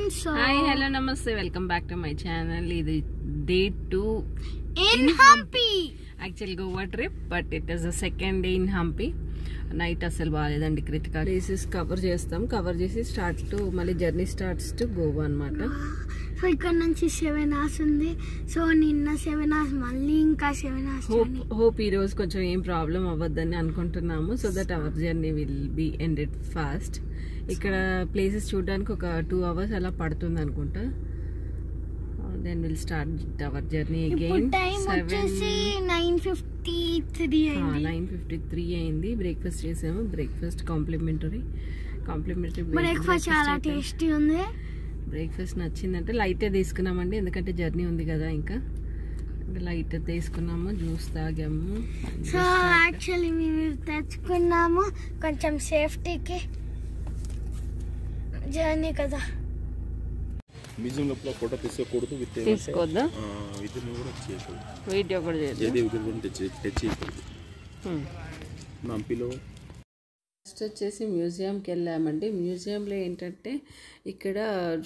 Friends hi hello నమస్తే welcome back to my channel ఇది day two in Hampi actual Goa trip but it is the second day in Hampi night అసలు బాగాలేదండి Kritika places cover చేస్తాం cover చేసి start to మళ్ళీ journey starts to Goa అనమాట so ఇక్కడ నుంచి సెవెన్ అవర్స్ ఉంది సో నిన్న సెవెన్ అవర్స్ మళ్ళీ ఇంకా సెవెన్ అవర్స్ హోప్ హోప్ ఈ రోజు కొంచెం ఏం ప్రాబ్లం అవ్వద్దని అనుకుంటున్నాము so that our journey will be ended fast ఇక్కడ ప్లేసెస్ చూడడానికి ఒక టూ అవర్స్ అలా పడుతుంది అనుకుంటా then will start our journey ఇప్పుడు అగైన్ టైం వచ్చేసి నైన్ ఫిఫ్టీ త్రీ అయింది నైన్ ఫిఫ్టీ త్రీ అయింది బ్రేక్ఫాస్ట్ చేసాము బ్రేక్ఫాస్ట్ కాంప్లిమెంటరీ కాంప్లిమెంటరీ బ్రేక్ఫాస్ట్ చాలా టేస్టీ ఉంది బ్రేక్ఫాస్ట్ నచ్చిందంటే లైటే తీసుకున్నామండి ఎందుకంటే జర్నీ ఉంది కదా ఇంకా లైట్ తీసుకున్నాము జ్యూస్ తాగాము సో యాక్చువల్లీ మేము తెచ్చుకున్నాము కొంచెం సేఫ్టీకి జర్నీ కదా మ్యూజియం లోపల ఫోటో తీసుకోకూడదు విత్ తీసుకోవద్దా ఇది కూడా చేయకూడదు వీడియో కూడా చేయదు ఏది విధంగా కూడా తెచ్చి తెచ్చేయకూడదు హంపిలో ఫస్ట్ వచ్చేసి మ్యూజియంకి వెళ్ళామండి మ్యూజియంలో ఏంటంటే ఇక్కడ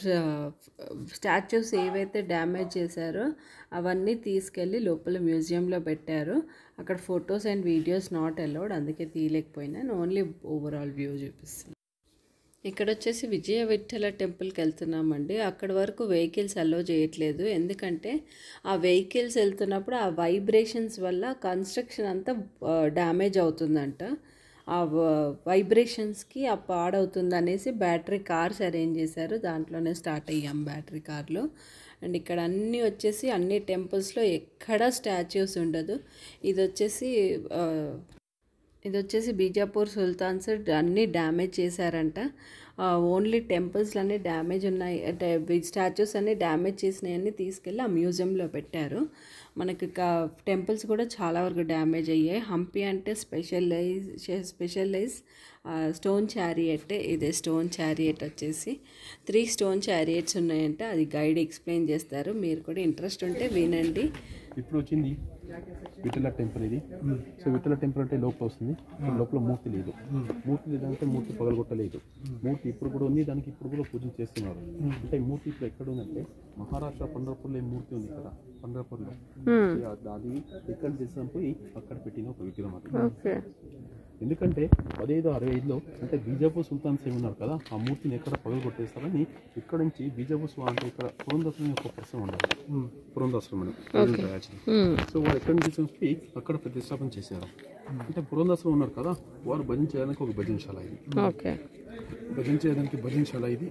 స్టాచ్యూస్ ఏవైతే డ్యామేజ్ చేశారో అవన్నీ తీసుకెళ్ళి లోపల మ్యూజియంలో పెట్టారు అక్కడ photos and videos not allowed అందుకే తీయలేకపోయినాను ఓన్లీ ఓవరాల్ వ్యూ చూపిస్తాను ఇక్కడ వచ్చేసి విజయ విఠల టెంపుల్కి వెళ్తున్నామండి అక్కడ వరకు వెహికల్స్ అలో చేయట్లేదు ఎందుకంటే ఆ వెహికల్స్ వెళ్తున్నప్పుడు ఆ వైబ్రేషన్స్ వల్ల కన్స్ట్రక్షన్ అంతా డ్యామేజ్ అవుతుందంట ఆ వైబ్రేషన్స్కి ఆ పాడవుతుంది అనేసి బ్యాటరీ కార్స్ అరేంజ్ చేశారు దాంట్లోనే స్టార్ట్ అయ్యాం బ్యాటరీ కార్లో అండ్ ఇక్కడ అన్నీ వచ్చేసి అన్ని టెంపుల్స్లో ఎక్కడా స్టాచ్యూస్ ఉండదు ఇది వచ్చేసి ఆ, ఇది వచ్చేసి బీజాపూర్ సుల్తాన్స్ అన్నీ డ్యామేజ్ చేశారంట ఓన్లీ టెంపుల్స్ అన్నీ డ్యామేజ్ ఉన్నాయి అంటే స్టాచ్యూస్ అన్నీ డ్యామేజ్ చేసినవన్నీ తీసుకెళ్ళి ఆ మ్యూజియంలో పెట్టారు మనకి టెంపుల్స్ కూడా చాలా వరకు డ్యామేజ్ అయ్యాయి హంపి అంటే స్పెషలైజ్ స్పెషలైజ్ స్టోన్ చారియట్ ఇదే స్టోన్ చారియట్ వచ్చేసి త్రీ స్టోన్ చారియట్స్ ఉన్నాయంటే అది గైడ్ ఎక్స్ప్లెయిన్ చేస్తారు మీరు కూడా ఇంట్రెస్ట్ ఉంటే వినండి ఇప్పుడు వచ్చింది విఠల టెంపుల్ ఇది సో విఠల టెంపుల్ అంటే లోపల వస్తుంది ఇక్కడ లోపల మూర్తి లేదు మూర్తి లేదంటే మూర్తి పగలగొట్టలేదు మూర్తి ఇప్పుడు కూడా ఉంది దానికి ఇప్పుడు కూడా పూజ చేస్తున్నారు అంటే ఈ మూర్తి ఇప్పుడు ఎక్కడ ఉందంటే మహారాష్ట్ర పండరపూర్లో ఈ మూర్తి ఉంది ఇక్కడ పండరపూర్లో అది ఇక్కడ చేసినప్పుడు అక్కడ పెట్టిన ఒక విగ్రహం అది ఓకే ఎందుకంటే పదహైదు అరవై ఐదులో అంటే బీజాపూర్ సుల్తాన్స్ ఏమి ఉన్నారు కదా ఆ మూర్తిని ఎక్కడ పగలు కొట్టేస్తారని ఇక్కడ నుంచి బీజాపూర్ సు- అంటే ఇక్కడ పురంధసుని ఒక పర్సన్ ఉండాలి పురంధసులు అని సో వారు ఎక్కడి నుంచి తీసుకొని అక్కడ ప్రతిష్టాపన చేశారు అంటే పురంధసులు ఉన్నారు కదా వారు భజన చేయడానికి ఒక భజనశాల ఇది ఓకే భజన చేయడానికి భజనశాల ఇది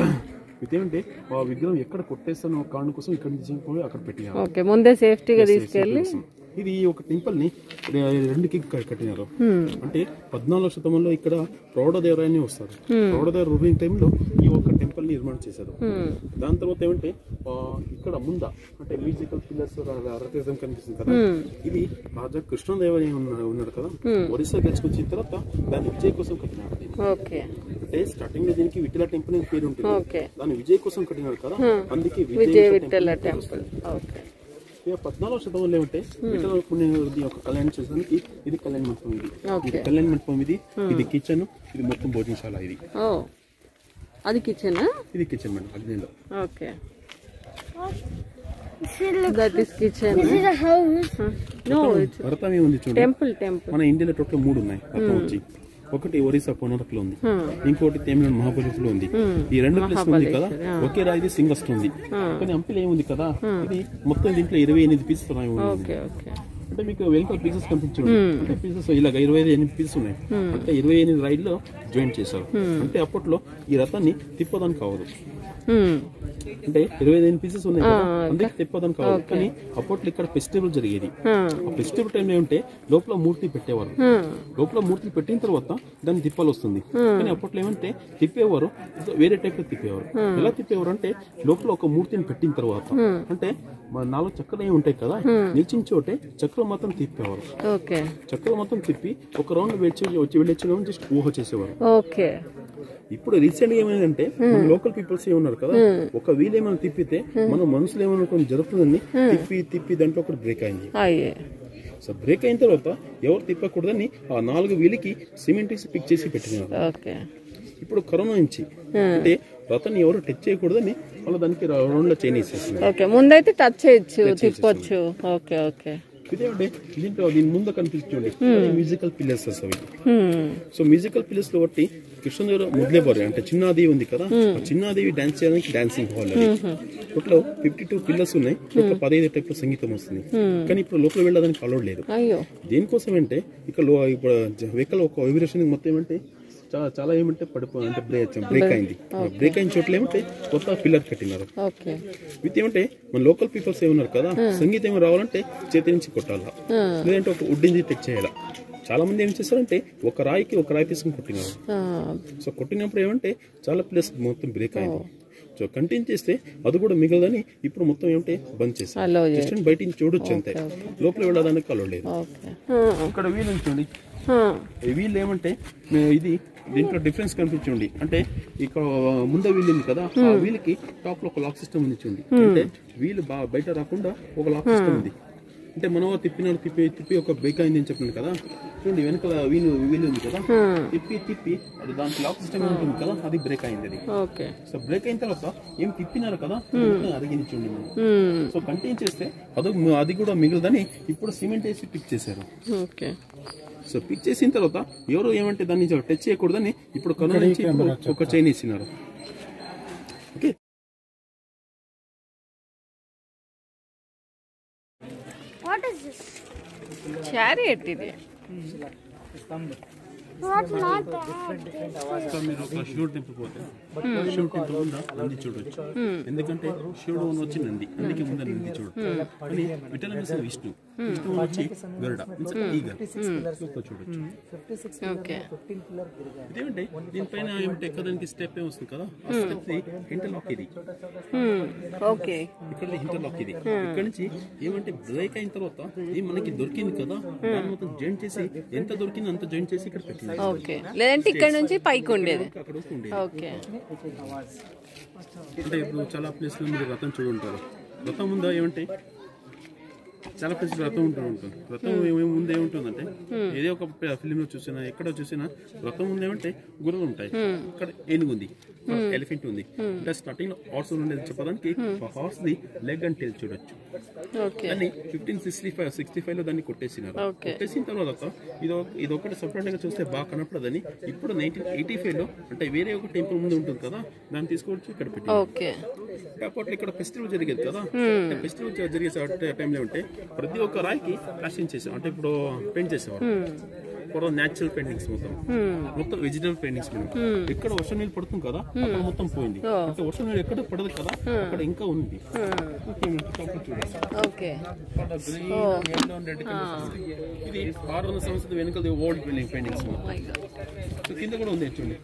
ఇదేంటే ఆ విగ్రహం ఎక్కడ కొట్టేస్తానో కారణం కోసం ఇక్కడ నుంచి తీసుకొని అక్కడ పెట్టినారు ఓకే ముందే సేఫ్టీగా తీసుకెళ్ళి ఇది ఒక టెంపుల్ ని రెండుకి క- కట్టినారు అంటే పద్నాలుగు శతమంలో ఇక్కడ ప్రౌఢదేవరాయని వస్తారు ప్రౌఢదేవ రూలింగ్ టైంలో ఈ ఒక టెంపుల్ ని నిర్మాణం చేశారు దాని తర్వాత ఏమంటే ఆ, ఇక్కడ ముంద అంటే మ్యూజికల్ పిల్లర్స్ రథం కనిపిస్తుంది కదా ఇది రాజా కృష్ణదేవరాయ ఉన్నా- ఉన్నాడు కదా ఒరిస్సా గెలుచుకొచ్చిన తర్వాత దాన్ని విజయ్ కోసం కట్టినారు దీన్ని. ఓకే అంటే స్టార్టింగ్ లో దీనికి విఠల టెంపుల్ అని పేరు ఉంటుంది ఓకే దాన్ని విజయ్ కోసం కట్టినారు కదా అందుకే విజయ విజయ్ విఠల టెంపుల్ ఓకే ఇక పద్నాలుగు శతంలో ఏమంటే విఠల పుణ్యవతి యొక్క కళ్యాణం చేసడానికి ఇది కళ్యాణ మండపం ఇది ఓకే. ఇది కళ్యాణ మండపం ఇది ఇది కిచెన్ ఇది మొత్తం భోజనశాల ఇది ఓ అది కిచెన్ ఇది కిచెన్ మేడం అగ్నిలో okay that is kitchen house no it's భరతం ఏముంది చూడండి టెంపుల్ టెంపుల్ మన ఇండియాలో టోటల్ మూడు ఉన్నాయి రథం వచ్చి ఒకటి ఒరిస్సా కోనరకులో ఉంది ఇంకోటి తమిళనాడు మహాబలిపురంలో ఉంది ఈ రెండు ప్లేస్ ఉంది కదా ఒకే రాయిది సింగ్ వస్తుంది కానీ హంపిలో ఏముంది కదా ఇది మొత్తం దీంట్లో ఇరవై ఎనిమిది పీసెస్ రాయి ఉంది ఓకే ఓకే అంటే మీకు వెనకాల పీసెస్ కనిపించండి అంటే పీసెస్ ఇలాగ ఇరవై ఐదు ఎనిమిది పీసెస్ ఉన్నాయి అంటే ఇరవై ఎనిమిది రైడ్లో జాయిన్ చేశారు అంటే అప్పట్లో ఈ రథాన్ని తిప్పదానికి కావదు అంటే ఇరవై ఐదు పీసెస్ ఉన్నాయి కదా అందుకే తిప్పదానికి కావదు కానీ అప్పట్లో ఇక్కడ ఫెస్టివల్ జరిగేది ఆ ఫెస్టివల్ టైంలో ఏమంటే లోపల మూర్తి పెట్టేవారు లోపల మూర్తి పెట్టిన తర్వాత దాన్ని తిప్పాలి వస్తుంది కానీ అప్పట్లో ఏమంటే తిప్పేవారు వేరే టైప్ లో తిప్పేవారు ఎలా తిప్పేవారు అంటే లోపల ఒక మూర్తిని పెట్టిన తర్వాత అంటే మన నాలుగు చక్రాలు ఏమి ఉంటాయి కదా నిలిచిన చోటే చక్రం మొత్తం తిప్పేవారు ఓకే చక్రం మొత్తం తిప్పి ఒక రౌండ్ వచ్చి వచ్చి వెళ్ళొచ్చిన జస్ట్ ఊహ చేసేవారు ఓకే ఇప్పుడు రీసెంట్ గా ఏమైందంటే మన లోకల్ పీపుల్స్ ఏ ఉన్నారు కదా ఒక వీల్ ఏమైనా తిప్పితే మన మనసులో ఏమైనా కొన్ని జరుగుతుందని తిప్పి తిప్పి దాంట్లో ఒకటి బ్రేక్ అయింది అయ్యే సో బ్రేక్ అయిన తర్వాత ఎవరు తిప్పకూడదని ఆ నాలుగు వీలికి సిమెంట్ పిక్ చేసి పెట్టినారు ఓకే ఇప్పుడు కరోనా నుంచి అంటే రథాన్ని ఎవరు టచ్ చేయకూడదని వాళ్ళు దానికి రౌండ్ లో చైన్ వేసేసింది ఓకే ముందైతే టచ్ చేయొచ్చు తిప్పొచ్చు ఓకే ఓకే ఇదేంటే దీంట్లో దీని ముందు కనిపించండి మ్యూజికల్ పిల్లర్స్ అవి హ్మ్. సో మ్యూజికల్ పిల్లర్స్ లో బట్టి కృష్ణదేవ ముద్లేబారు అంటే చిన్నాదేవి ఉంది కదా ఆ చిన్నాదేవి డాన్స్ చేయడానికి డాన్సింగ్ హాల్ అది ఇట్లా ఫిఫ్టీ టూ పిల్లర్స్ ఉన్నాయి ఇట్లా పదహైదు టైప్ సంగీతం వస్తుంది కానీ ఇప్పుడు లోపల వెళ్ళడానికి అలౌడ్ లేదు అయ్యో దేనికోసం అంటే ఇక్కడ లో ఇప్పుడు వెహికల్ ఒక వైబ్రేషన్ మొత్తం ఏమంటే చాలా చాలా ఏమంటే పడిపో అంటే బ్రేక్ బ్రేక్ అయింది బ్రేక్ అయిన చోట్ల ఏమంటే కొత్త పిల్లర్ కట్టినారు ఓకే విత్ ఏమంటే మన లోకల్ పీపుల్స్ ఏమన్నారు కదా సంగీతం ఏమో రావాలంటే చేతి నుంచి కొట్టాలా లేదంటే ఒక ఉడ్డింది టచ్ చేయాలా చాలా మంది ఏం చేస్తారంటే ఒక రాయికి ఒక రాయి తీసుకుని కొట్టినారు ఆ, సో కొట్టినప్పుడు ఏమంటే చాలా ప్లేస్ మొత్తం బ్రేక్ అయింది సో కంటిన్యూ చేస్తే అది కూడా మిగలదని ఇప్పుడు మొత్తం ఏమంటే బంద్ చేశారు అలో జస్ట్ అండ్ బయట నుంచి చూడొచ్చు అంతే లోపల వెళ్ళడానికి అలవాటు లేదు ఓకే హ్మ్. ఇక్కడ వీలు ఉంచండి హ్మ్. ఈ వీల్ ఏమంటే మే- ఇది దీంట్లో డిఫరెన్స్ కనిపించండి అంటే ఇక్కడ ముందే వీల్ ఉంది కదా ఆ వీల్ కి టాప్ లో ఒక లాక్ సిస్టమ్ ఉంది చూడండి అంటే వీల్ బా బయట రాకుండా ఒక లాక్ సిస్టమ్ ఉంది అంటే మనం తిప్పినాడు తిప్పి తిప్పి ఒక బ్రేక్ అయింది అని చెప్పినాను కదా చూడండి వెనకాల వీల్ వీల్ ఉంది కదా తిప్పి తిప్పి అది దాంట్లో లాక్ సిస్టమ్ ఉంటుంది కదా అది బ్రేక్ అయింది అది ఓకే సో బ్రేక్ అయిన తర్వాత ఏం తిప్పినారు కదా అడిగింది చూడండి మనం హ్మ్. సో కంటిన్యూ చేస్తే అది అది కూడా మిగలదని ఇప్పుడు సిమెంట్ వేసి పిక్ చేశారు ఓకే సో పిక్ చేసిన తర్వాత ఎవరు ఏమంటే దాన్ని టచ్ చేయకూడదని ఇప్పుడు కన్ను నుంచి ఇప్పుడు ఒక చైన్ ఇచ్చినారు okay what is this chariot ఇది వాట్ నాట్ ఇక్కడ మీరు ఒక శివుడు టెంపుల్ పోతే శివుడు టెంపుల్ ముందు నంది చూడొచ్చు ఎందుకంటే శివుడు ఉన్న వచ్చి నంది అందుకే ముందు నంది చూడొచ్చు కానీ విఠల మీన్స్ విష్ణు విష్ణు వచ్చి గరుడ మీన్స్ ఈగల్ ఇక్కడ చూడొచ్చు ఓకే ఇదేమంటే దీనిపైన ఏమిటి ఎక్కడానికి స్టెప్ ఏం వస్తుంది కదా ఆ స్టెప్ ఇంటర్లాక్ ఇది హ్మ్. ఓకే ఇక్కడ ఇంటర్లాక్ ఇది ఇక్కడ నుంచి ఏమంటే బ్రేక్ అయిన తర్వాత ఇది మనకి దొరికింది కదా దాన్ని మొత్తం జాయింట్ చేసి ఎంత దొరికిందో అంత జాయింట్ చేసి ఇక్కడ పెట్టింది ఓకే లేదంటే ఇక్కడ నుంచి పైకి ఉండేది అక్కడ వరకు ఉండేది ఓకే అంటే ఇప్పుడు చాలా ప్లేస్ లో మీరు రథం చూడుంటారు రథం ముందా ఏమంటే చాలా ప్లేస్ రథం ఉంటూ ఉంటుంది రథం ఏమేమి ముందు ఏముంటుందంటే ఏదో ఒక ఫిలిం లో చూసినా ఎక్కడ చూసినా రథం ముందు ఏమంటే గుర్రం ఉంటాయి ఇక్కడ ఏనుగు ఉంది ఎలిఫెంట్ ఉంది అంటే స్టార్టింగ్ లో హార్స్ ఉండేది చెప్పడానికి horse the leg and tail చూడొచ్చు ఓకే దాన్ని fifteen sixty five sixty five లో దాన్ని కొట్టేసినారు Okay. కొట్టేసిన తర్వాత ఇది ఒక- ఇది ఒకటి సపరేట్ గా చూస్తే బాగా కనపడదని ఇప్పుడు నైన్టీన్ ఎయిటీ ఫైవ్ లో అంటే వేరే ఒక టెంపుల్ ముందు ఉంటుంది కదా దాన్ని తీసుకొచ్చి ఇక్కడ పెట్టి ఓకే అప్పట్లో ఇక్కడ ఫెస్టివల్ జరిగేది కదా ఫెస్టివల్ జరిగే టైంలో ఉంటే ప్రతి ఒక్క రాయికి ప్లాస్టింగ్ చేసాం అంటే ఇప్పుడు పెయింట్ చేసేవారు పూర్వం న్యాచురల్ పెయింటింగ్స్ మొత్తం మొత్తం వెజిటబుల్ పెయింటింగ్స్ మేము ఎక్కడ వర్షం నీళ్ళు పడుతుంది కదా అక్కడ మొత్తం పోయింది అంటే వర్షం నీళ్ళు ఎక్కడ పడదు కదా అక్కడ ఇంకా ఉంది okay green yellow and red colours ఉంది. ఇది ఆరు వందల సంవత్సరాల వెనుక ఓల్డ్ బిల్డింగ్ పెయింటింగ్స్ కింద కూడా ఉంది చూడండి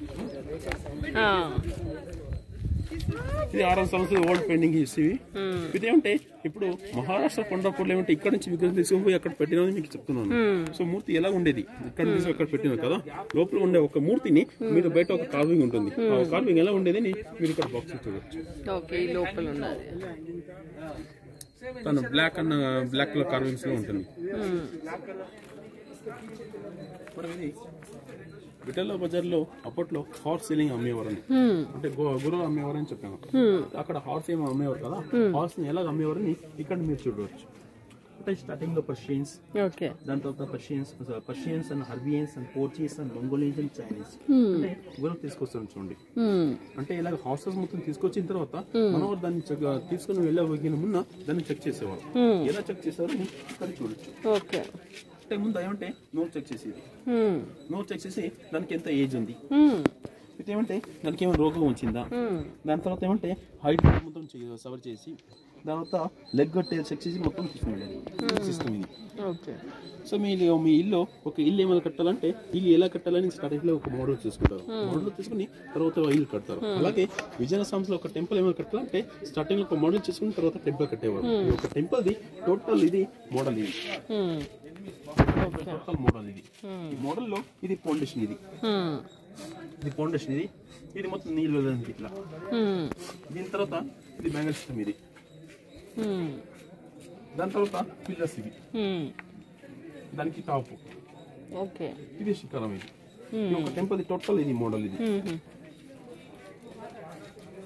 ఇది ఆరు వందల సంవత్సరాల ఓల్డ్ పెయింటింగ్ ఇవి ఇది ఏమంటే ఇప్పుడు మహారాష్ట్ర పండగపూర్లో ఏమంటే ఇక్కడ నుంచి విగ్రహం తీసుకుపోయి అక్కడ పెట్టినది మీకు చెప్తున్నాను సో మూర్తి ఎలా ఉండేది ఇక్కడ నుంచి అక్కడ పెట్టినారు కదా లోపల ఉండే ఒక మూర్తిని మీరు బయట ఒక కార్వింగ్ ఉంటుంది ఆ కార్వింగ్ ఎలా ఉండేది అని మీరు ఇక్కడ బాక్స్ చూడొచ్చు ఓకే ఈ లోపల ఉన్నది తను బ్లాక్ అన్న బ్లాక్ కలర్ కార్వింగ్స్ లో ఉంటుంది మరి ఇది విఠల బజార్లో అప్పట్లో హార్స్ సెల్లింగ్ అమ్మేవారని అంటే గు- గుర్రాలు అమ్మేవారని చెప్పాను అక్కడ హార్స్ ఏమో అమ్మేవారు కదా హార్స్ ని ఎలా అమ్మేవారని ఇక్కడ మీరు చూడవచ్చు అంటే స్టార్టింగ్ లో పర్షియన్స్ ఓకే దాని తర్వాత Persians Persians and Arabians and Portuguese and Mongolians and Chinese అంటే గుర్రం తీసుకొస్తాను చూడండి అంటే ఇలా హాస్టల్స్ మొత్తం తీసుకొచ్చిన తర్వాత మనవారు దాన్ని చెక్ తీసుకుని వెళ్ళబోగిన మున్న దాన్ని చెక్ చేసేవారు ఎలా చెక్ చేసేవారు అని ఇక్కడ చూడొచ్చు ఓకే అంటే ముందు ఏమంటే నోట్ చెక్ చేసేది నోట్ చెక్ చేసి దానికి ఎంత ఏజ్ ఉంది ఇది ఏమంటే దానికి ఏమైనా రోగం వచ్చిందా దాని తర్వాత ఏమంటే హైట్ మొత్తం చే- సవర్ చేసి దాని తర్వాత లెగ్ టైల్ చెక్ చేసి మొత్తం తీసుకుని సిస్టమ్ ఇది ఓకే సో మీ మీ ఇల్లు ఒక ఇల్లు ఏమైనా కట్టాలంటే ఇల్లు ఎలా కట్టాలని స్టార్టింగ్ లో ఒక మోడల్ చేసుకుంటారు మోడల్ తీసుకుని తర్వాత ఇల్లు కడతారు అలాగే విజయనగరం సంస్థలో ఒక టెంపుల్ ఏమైనా కట్టాలంటే స్టార్టింగ్ లో ఒక మోడల్ చేసుకుని తర్వాత టెంపుల్ కట్టేవారు ఈ ఒక టెంపుల్ ది టోటల్ ఇది మోడల్ ఇది టోటల్ మోడల్ ఇది ఈ మోడల్ లో ఇది ఫౌండేషన్ ఇది ఇది ఫౌండేషన్ ఇది ఇది మొత్తం నీళ్ళు వెళ్ళడానికి ఇట్లా దీని తర్వాత ఇది బ్యాంగల్ సిస్టమ్ ఇది దాని తర్వాత పిల్లర్స్ ఇవి దానికి టాప్ ఓకే ఇది శిఖరం ఇది ఇది ఒక టెంపుల్ టోటల్ ఇది మోడల్ ఇది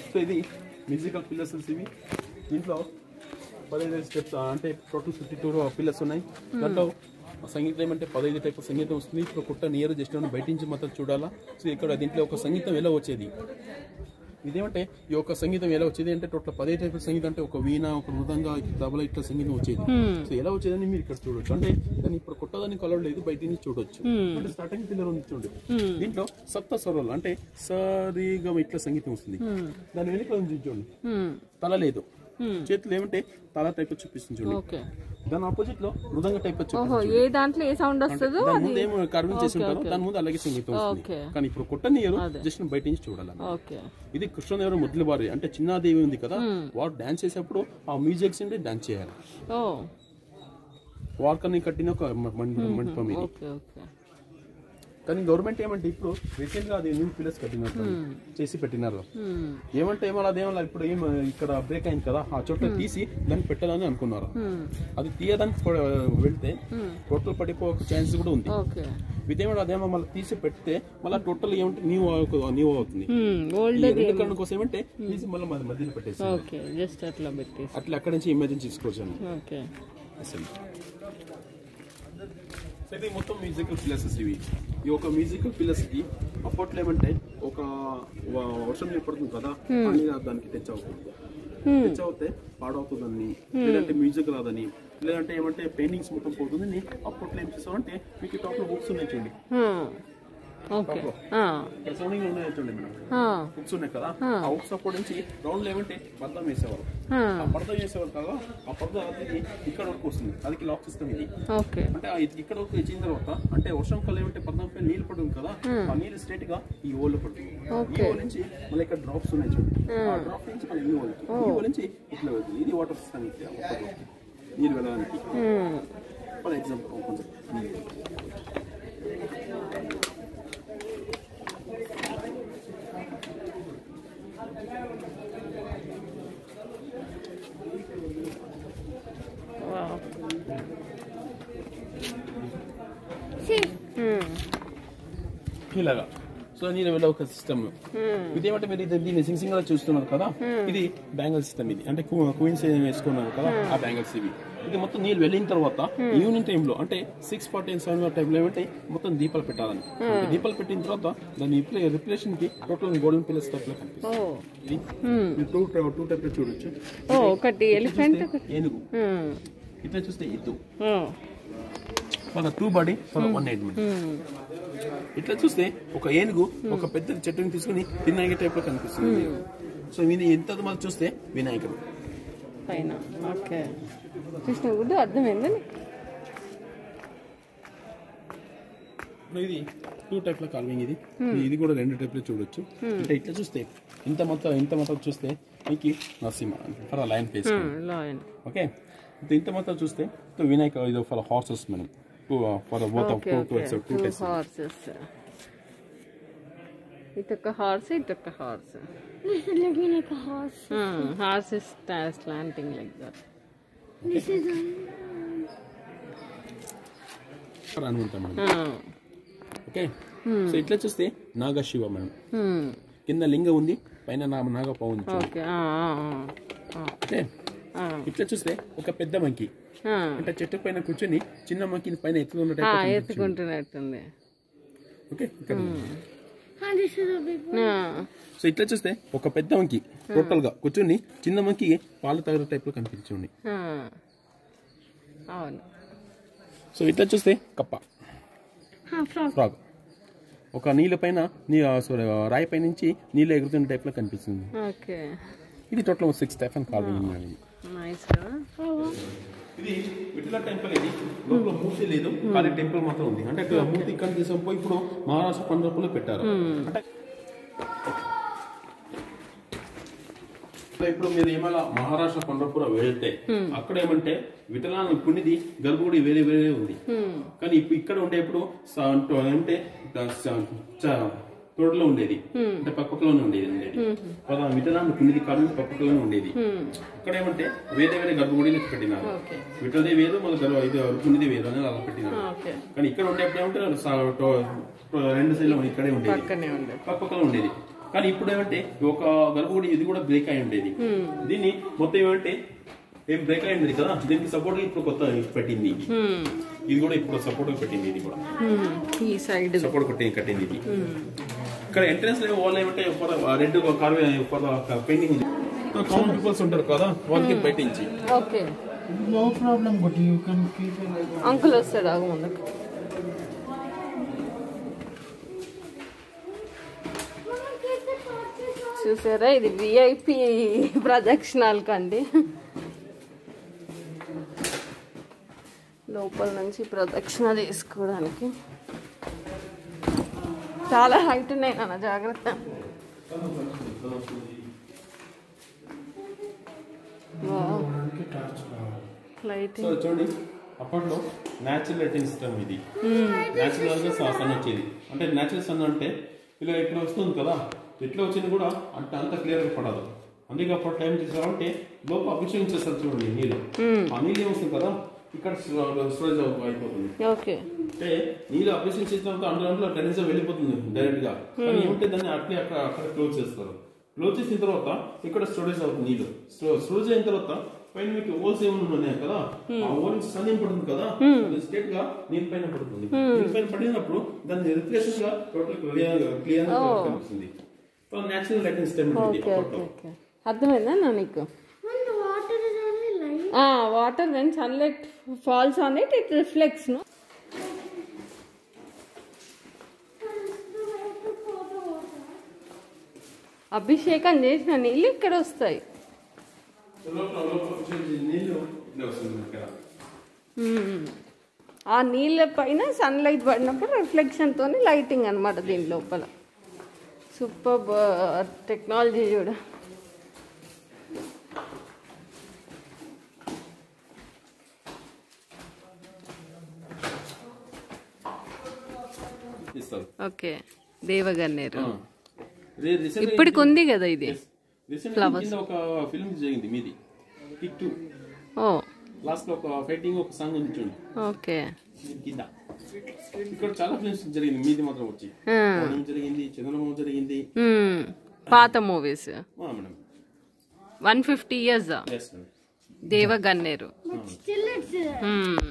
సో ఇది మ్యూజికల్ పిల్లర్స్ ఇవి దీంట్లో పదహైదు స్టెప్స్ అంటే టోటల్ ఫిఫ్టీ టూ పిల్లర్స్ ఉన్నాయి దాంట్లో సంగీతం ఏమంటే పదహైదు టైప్ సంగీతం వస్తుంది ఇప్పుడు కుట్ట నియర్ జస్ట్ బయట నుంచి మాత్రం చూడాలా సో ఇక్కడ దీంట్లో ఒక సంగీతం ఎలా వచ్చేది ఇదేమంటే ఈ యొక్క సంగీతం ఎలా వచ్చేది అంటే టోటల్ పదే టైప్ సంగీతం అంటే ఒక వీణ ఒక మృదంగా తబల ఇట్లా సంగీతం వచ్చేది సో ఎలా వచ్చేదని మీరు ఇక్కడ చూడొచ్చు అంటే దాన్ని ఇప్పుడు కొట్టదని కలర్ లేదు బయట నుంచి చూడొచ్చు అంటే స్టార్టింగ్ పిల్లర్ ఉంది చూడండి దీంట్లో సప్త స్వరాలు అంటే సరిగా ఇట్లా సంగీతం వస్తుంది దాని వెనుక ఉంది చూడండి తల లేదు చేతులు ఏమంటే తల టైప్ చూపిస్తుంది చూడండి ఓకే దాని ఆపోజిట్ లో మృదంగా టైప్ ఓహో ఏ దాంట్లో ఏ సౌండ్ వస్తుందో దాని ముందు ఏమో కార్వింగ్ చేసి ఉంటారో దాని ముందు అలాగే సంగీతం వస్తుంది ఓకే. కానీ ఇప్పుడు కొట్టనియరు జస్ట్ బయట నుంచి చూడాలి ఓకే ఇది కృష్ణదేవర ముద్దుల వారి అంటే చిన్నాదేవి ఉంది కదా వారు డాన్స్ చేసేప్పుడు ఆ మ్యూజిక్స్ ఉంటే డాన్స్ చేయాలి ఓ వార్కర్ని కట్టిన ఒక మ- మండ- మండపం ఇది ఓకే ఓకే కానీ గవర్నమెంట్ ఏమంటే ఇప్పుడు రీసెంట్ గా అది న్యూ పిల్లర్స్ కట్టినట్టు చేసి పెట్టినారు ఏమంటే ఏమో అదేమో ఇప్పుడు ఏం ఇక్కడ బ్రేక్ అయింది కదా ఆ చోట తీసి దాన్ని పెట్టాలని అనుకున్నారు అది తీయడానికి ప- వెళ్తే టోటల్ పడిపో ఛాన్స్ కూడా ఉంది ఓకే ఇదేమో అదేమో మళ్ళీ తీసి పెడితే మళ్ళీ టోటల్ ఏమంటే న్యూ న్యూ అవుతుంది ఓల్డ్ ఈ రెండు కారణం కోసం ఏమంటే తీసి మళ్ళీ మధ్య- మధ్యలో పెట్టేసి ఓకే జస్ట్ అట్లా పెట్టేసి అట్లా అక్కడి నుంచి ఇమేజిన్ తీసుకోవచ్చు ఓకే అసలు సో ఇది మొత్తం మ్యూజికల్ ప్లేసెస్ ఇవి ఈ ఒక మ్యూజికల్ ప్లేస్ కి అప్పట్లో ఏమంటే ఒక వ- వర్షం నీరు పడుతుంది కదా అని దానికి టచ్ అవుతుంది టచ్ అవుతే పాడవుతుందని లేదంటే మ్యూజిక్ రాదని లేదంటే ఏమంటే పెయింటింగ్స్ మొత్తం పోతుందని అప్పట్లో ఏం చేస్తామంటే మీకు టాప్ లో బుక్స్ ఉన్నాయి చూడండి ఓకే ఇక్కడ సౌండింగ్ ఉన్నాయి చూడండి మేడం బుక్స్ ఉన్నాయి కదా ఆ బుక్స్ అప్పటి నుంచి రౌండ్ లేవంటే పర్దం వేసేవారు ఆ పర్దం వేసేవారు కదా ఆ పర్ద అది ఇక్కడ వరకు వస్తుంది అది లాక్ సిస్టమ్ ఇది ఓకే అంటే ఆ ఇది ఇక్కడ వరకు వచ్చిన తర్వాత అంటే వర్షం కాలం ఏమంటే పర్దం పైన నీళ్ళు పడుతుంది కదా ఆ నీళ్ళు స్ట్రేట్ గా ఈ ఓల్లో పడుతుంది ఈ ఓల్ నుంచి మళ్ళీ ఇక్కడ డ్రాప్స్ ఉన్నాయి చూడండి ఆ డ్రాప్ నుంచి మళ్ళీ ఈ ఓల్కి ఈ ఓల్ నుంచి ఇట్లా వెళ్తుంది ఇది వాటర్ సిస్టమ్ ఇట్లా ఒక్కటి. నీళ్ళు వెళ్ళడానికి ఫర్ ఎగ్జాంపుల్ కొంచెం నీళ్ళు. ఇలాగా సో నీళ్ళు వెళ్ళే ఒక సిస్టమ్ ఇదేమంటే మీరు ఇది దీన్ని సింగ్ సింగ్ చూస్తున్నారు కదా ఇది బ్యాంగిల్ సిస్టమ్ ఇది అంటే క్వీన్స్ వేసుకున్నారు కదా ఆ బ్యాంగిల్స్ ఇవి ఇది మొత్తం నీళ్ళు వెళ్ళిన తర్వాత ఈవినింగ్ టైంలో అంటే సిక్స్ ఫార్టీ సెవెన్ టైంలో ఏమంటే మొత్తం దీపాలు పెట్టాలని అంటే దీపాలు పెట్టిన తర్వాత దాని రిప్లేషన్ కి టోటల్ గోల్డెన్ పిల్లర్స్ టైప్ లో కనిపిస్తుంది ఓ ఇది టూ టూ టైప్ లో చూడొచ్చు ఓ ఒకటి ఎలిఫెంట్ చూస్తే ఏనుగు ఇట్లా చూస్తే ఎద్దు for two body for one eight ఇట్లా చూస్తే ఒక ఏనుగు ఒక పెద్ద చెట్టుని తీసుకుని వినాయక టైప్ లో కనిపిస్తుంది సో ఇది ఎంత మనం చూస్తే వినాయకుడు పైన ఓకే చూసిన గుడ్డు అర్థమైందని ఇప్పుడు ఇది టూ టైప్ లో కాల్వింగ్ ఇది ఇది కూడా రెండు టైప్ లో చూడొచ్చు అంటే ఇట్లా చూస్తే ఇంత మొత్తం ఇంత మొత్తం చూస్తే మీకు Narasimha for lion face lion okay ఇంత ఇంత మొత్తం చూస్తే సో వినాయక ఇది ఫర్ హార్సెస్ మనం for both of okay two okay two two types horses ఇటొక హార్స్ ఇటొక horse This is like like a horse. Horse is slanting like that This is a అనుకుంటాం మనం ఓకే సో ఇట్లా చూస్తే నాగశివ మనం కింద లింగం ఉంది పైన నా నాగపావు ఉంది చూడండి. ఓకే ఓకే ఇట్లా చూస్తే ఒక పెద్ద మంకి అంటే చెట్టు పైన కూర్చొని చిన్న మంకిని పైన ఎత్తుకున్న type లో కనిపిస్తుంది. ఎత్తుకుంటున్నట్టుంది ఓకే ఇక్కడ and this is a big one. So ఇట్లా చూస్తే ఒక పెద్ద మంకి టోటల్ గా కూర్చొని చిన్న మంకి పాలు తాగడం టైప్ లో కనిపించింది అవును సో ఇట్లా చూస్తే కప్ప Huh, frog. ఫ్రాగ్ ఒక నీళ్ళ పైన నీ సారీ రాయి పై నుంచి నీళ్ళు ఎగురుతున్న టైప్ లో కనిపిస్తుంది ఓకే ఇది total six type and carving nice కదా ఇది విఠల టెంపుల్ ఇది లోపల మూర్తి లేదు కానీ టెంపుల్ మాత్రం ఉంది అంటే ఇక్కడ మూర్తి ఇక్కడ తీసుకుపోయి ఇప్పుడు మహారాష్ట్ర పంజాబ్లో పెట్టారు అంటే ఇప్పుడు మీరు ఏమైనా మహారాష్ట్ర పండ్రపుర వెళ్తే అక్కడ ఏమంటే విఠలాన్ని పుణ్యది గర్భగుడి వేరే వేరే ఉంది కానీ ఇప్పుడు ఇక్కడ ఉండే ఇప్పుడు స- అంటే స- చ- తోటలో ఉండేది అంటే పక్కలోనే ఉండేది ఉండేది పద విఠలాన్ని పుణ్యది కాదు పక్కలోనే ఉండేది అక్కడ ఏమంటే వేరే వేరే గర్భగుడిని పెట్టినారు విఠలది వేరు మన గర్భ ఇది పుణ్యది వేరు అని అలా పెట్టినారు ఓకే కానీ ఇక్కడ ఉండేప్పుడు ఏమంటే స- టో- రెండు సైడ్లో ఇక్కడే ఉండేది పక్కనే ఉంది పక్కలో ఉండేది కానీ ఇప్పుడు ఏమంటే ఒక గలుపు కూడా ఇది కూడా బ్రేక్ అయి ఉండేది దీన్ని మొత్తం ఏమంటే ఏం బ్రేక్ అయి ఉండేది కదా దీనికి సపోర్ట్ ఇప్పుడు కొత్త పెట్టింది ఇది. ఇది కూడా ఇప్పుడు సపోర్ట్ పెట్టింది ఇది కూడా ఈ సైడ్ సపోర్ట్ కొట్టి కట్టింది ఇది ఇక్కడ ఎంట్రన్స్ లో వాళ్ళు ఏమంటే రెడ్ కార్ పెయింటింగ్ ఉంది కామన్ పీపుల్స్ ఉంటారు కదా వాళ్ళకి పెట్టించి okay No problem, but you can keep it. Uncle వస్తాడు ఆగు ముందుకు చూసారా ఇది విఐపి ప్రదక్షిణాలు కండి లోపల నుంచి ప్రదక్షిణ చేసుకోవడానికి చాలా హైట్ ఉన్నాయి నాన్న జాగ్రత్త లైటింగ్ సో చూడండి అప్పట్లో న్యాచురల్ లైటింగ్ సిస్టమ్ ఇది న్యాచురల్ గా సన్ వచ్చేది అంటే న్యాచురల్ సన్ అంటే ఇలా ఇప్పుడు వస్తుంది కదా ఎట్లా వచ్చింది కూడా అంటే అంత క్లియర్ గా పడదు అందుకే అప్పట్లో ఏం చేశారంటే లోపల అభిషేకం చేస్తారు చూడండి నీళ్ళు ఆ నీళ్ళు ఏమొస్తుంది కదా ఇక్కడ స్టోరేజ్ అయిపోతుంది ఓకే అంటే నీళ్ళు అభిషేకం చేసిన తర్వాత అందులో అందులో టెన్నిస్ వెళ్ళిపోతుంది డైరెక్ట్ గా కానీ ఏమంటే దాన్ని అట్లే అక్కడ అక్కడ క్లోజ్ చేస్తారు క్లోజ్ చేసిన తర్వాత ఇక్కడ స్టోరేజ్ అవుతుంది నీళ్ళు స్టోరేజ్ అయిన తర్వాత పైన మీకు ఓల్స్ ఏమైనా ఉన్నాయి కదా ఆ ఓల్ సన్ ఏం పడుతుంది కదా స్టేట్ గా నీళ్ళ పైన పడుతుంది నీళ్ళ పైన పడినప్పుడు దాన్ని రిఫ్లెక్షన్ గా టోటల్ క్లియర్ క్లియర్ గా కనిపిస్తుంది నేచురల్ లైటింగ్ సిస్టమ్ ఇది ఓకే ఓకే అప్పట్లో ఓకే అర్థమైందా నా నీకు water is only light water when sunlight falls on it it reflects no అభిషేకం చేసిన నీళ్ళు ఇక్కడ వస్తాయి లోపల లోపల వచ్చేసి నీళ్ళు ఇట్లా వస్తుంది ఇక్కడ మ్మ్. ఆ నీళ్ళ పైన సన్లైట్ పడినప్పుడు రిఫ్లెక్షన్తో లైటింగ్ అనమాట దీని లోపల సూపర్ టెక్నాలజీ చూడ ఇస్తారు ఓకే దేవగన్నేరు రే- recently- ఇప్పటికి ఉంది కదా ఇది Yes. Recently కింద ఒక ఫిల్మ్ జరిగింది మీది కిక్ టూ ఓ లాస్ట్ లో ఒక ఫైటింగ్ ఒక సాంగ్ ఉంది చూడండి ఓకే దీని కింద ఇక్కడ చాలా ఫిల్మ్స్ జరిగింది మీది మాత్రం వచ్చి ఆ. పౌర్ణమి జరిగింది చంద్రబాబు జరిగింది మ్మ్. పాత మూవీస్ ఆ, madam one fifty years yes madam దేవగన్నేరు స్టిల్ ఇట్స్ మ్మ్.